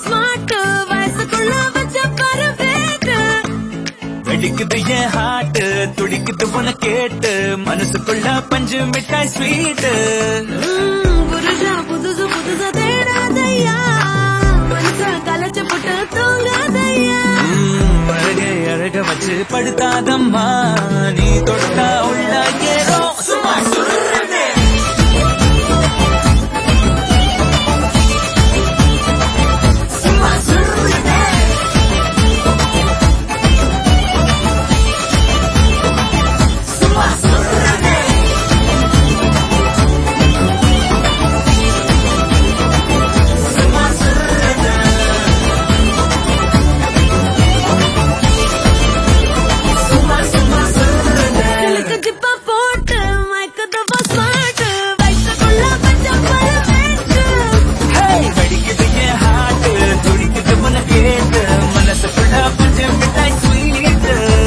Smart வயசுக்குள்ள வச்ச பாரு வேட்டு வெடிக்குது என் ஹார்ட் துடிக்குது உன கேட்டு மனசுக்குள்ள பஞ்சு மிட்டாய் ஸ்வீட் ம், புருஷா புதுசு புதுசா தேடாதையா மனச கலைச்சு போட்டு தூங்காதையா அழகை அழக வச்சு படுத்தாதம்மா நீ தொட்டா உள்ள ஏறோ சும்மா சொல்றதே சும்மா சொல்றதே சும்மா சொல்றதே சும்மா சொல்றதே சும்மா சும்மா சொல்றதே கிழக்கு ஜிப்பா போட்டு மயக்கதவா ஸ்மார்ட் வயசுக்குள்ள வச்ச பாரு வேட்டு Hey, வெடிக்குது என் heart, துடிக்குது உன கேட்டு, மனசுக்குள்ள பஞ்சு மிட்டாய் sweet.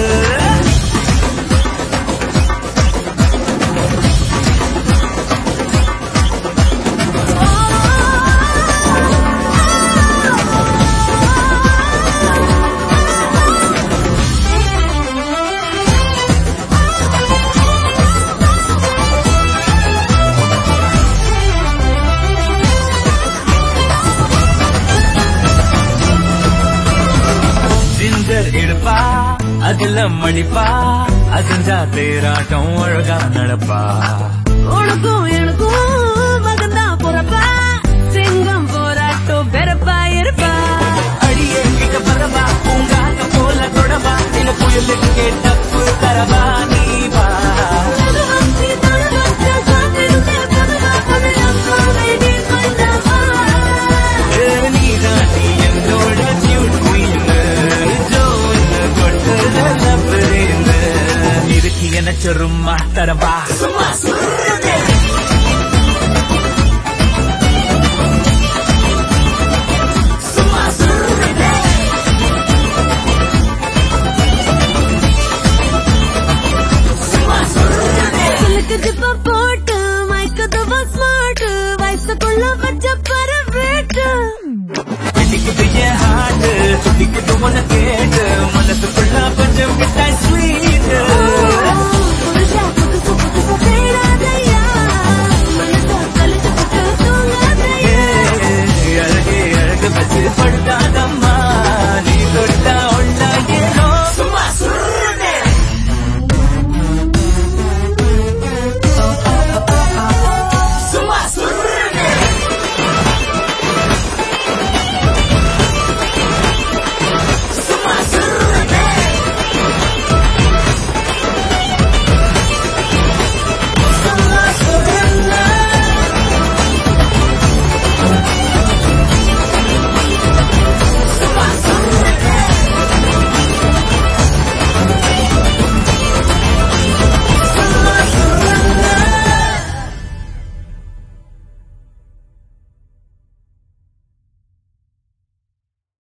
ஜிஞ்சர் எடுப்பா அதுல மடிப்பா அசஞ்சா தேராட்டம் அழகா நடப்பா உனக்கும் எனக்கும் மகந்தா பொறப்பா சிங்கம் போராட்டம் பெறப்பா இருப்பா அடியே கிட்ட பரவா பூங்காக போல தொடவா இல்ல புயலுக்கு கேட்டப்பு தரவா நீ வா தடுவாச்சி, தடுவாச்சி, காத்திருந்தே பதுவா, பதுவா, போவேடி கொண்டவா. நீதான் நீ என்னோட cute queen. ஜோன்னு கொட்டுற love rain. இதுக்கு என்ன சொருமா தரவா